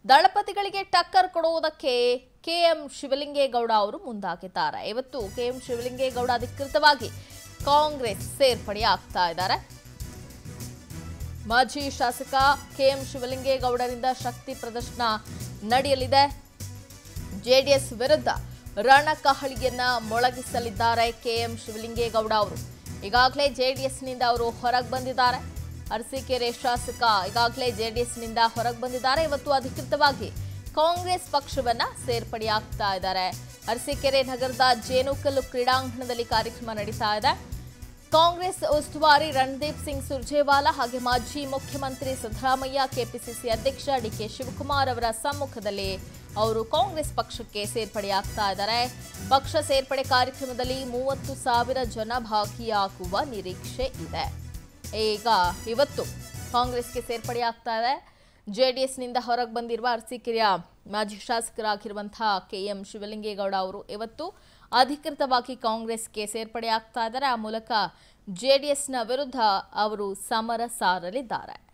ದಳಪತಿಗಳಿಗೆ ಟಕ್ಕರ್ ಕೊಡುವುದಕ್ಕೆ ಕೆಎಂ ಶಿವಲಿಂಗೇಗೌಡ ಅವರು ಮುಂದಾಗಿದ್ದಾರೆ ಇವತ್ತು ಕೆಎಂ ಶಿವಲಿಂಗೇಗೌಡ ಅಧಿಕೃತವಾಗಿ ಕಾಂಗ್ರೆಸ್ ಸೇರ್ಪಡೆ ಆಗ್ತಾ ಇದ್ದಾರೆ ಮಾಜಿ ಶಾಸಕ ಕೆಎಂ ಶಿವಲಿಂಗೇಗೌಡರಿಂದ ಶಕ್ತಿ ಪ್ರದರ್ಶನ ನಡೆಯಲಿದೆ ಜೆಡಿಎಸ್ ವಿರುದ್ಧ ರಣಕಹಳಿಯನ್ನ ಮೊಳಗಿಸಲಿದ್ದಾರೆ ಕೆಎಂ ಶಿವಲಿಂಗೇಗೌಡ ಅವರು ಈಗಾಗಲೇ ಜೆಡಿಎಸ್ನಿಂದ ಅವರು ಹೊರಗೆ ಬಂದಿದ್ದಾರೆ ಅರಸೀಕೆರೆ ಶಾಸಕ ಈಗಾಗಲೇ ಜೆಡಿಎಸ್ನಿಂದ ಹೊರಗೆ ಬಂದಿದ್ದಾರೆ ಇವತ್ತು ಅಧಿಕೃತವಾಗಿ ಕಾಂಗ್ರೆಸ್ ಪಕ್ಷವನ್ನ ಸೇರ್ಪಡೆಯಾಗ್ತಾ ಇದ್ದಾರೆ ಅರಸೀಕೆರೆ ನಗರದ ಜೇನುಕಲ್ಲು ಕ್ರೀಡಾಂಗಣದಲ್ಲಿ ಕಾರ್ಯಕ್ರಮ ನಡೀತಾ ಇದೆ ಕಾಂಗ್ರೆಸ್ ಉಸ್ತುವಾರಿ ರಣದೀಪ್ ಸಿಂಗ್ ಸುರ್ಜೇವಾಲಾ ಹಾಗೆ ಮಾಜಿ ಮುಖ್ಯಮಂತ್ರಿ ಸಿದ್ದರಾಮಯ್ಯ ಕೆಪಿಸಿಸಿ ಅಧ್ಯಕ್ಷ ಡಿಕೆ ಶಿವಕುಮಾರ್ ಅವರ ಸಮ್ಮುಖದಲ್ಲಿ ಅವರು ಕಾಂಗ್ರೆಸ್ ಪಕ್ಷಕ್ಕೆ ಸೇರ್ಪಡೆಯಾಗ್ತಾ ಇದ್ದಾರೆ ಪಕ್ಷ ಸೇರ್ಪಡೆ ಕಾರ್ಯಕ್ರಮದಲ್ಲಿ ಮೂವತ್ತು ಸಾವಿರ ಜನ ಭಾಗಿಯಾಗುವ ನಿರೀಕ್ಷೆ ಇದೆ ಈಗ ಇವತ್ತು ಕಾಂಗ್ರೆಸ್ಗೆ ಸೇರ್ಪಡೆಯಾಗ್ತಾ ಇದೆ ಜೆಡಿಎಸ್ನಿಂದ ಹೊರಗೆ ಬಂದಿರುವ ಅರಸೀಕೆರೆಯ ಮಾಜಿ ಶಾಸಕರಾಗಿರುವಂತಹ ಕೆ ಎಂ ಶಿವಲಿಂಗೇಗೌಡ ಅವರು ಇವತ್ತು ಅಧಿಕೃತವಾಗಿ ಕಾಂಗ್ರೆಸ್ಗೆ ಸೇರ್ಪಡೆಯಾಗ್ತಾ ಇದ್ದಾರೆ ಆ ಮೂಲಕ ಜೆಡಿಎಸ್ನ ವಿರುದ್ಧ ಅವರು ಸಮರ ಸಾರಲಿದ್ದಾರೆ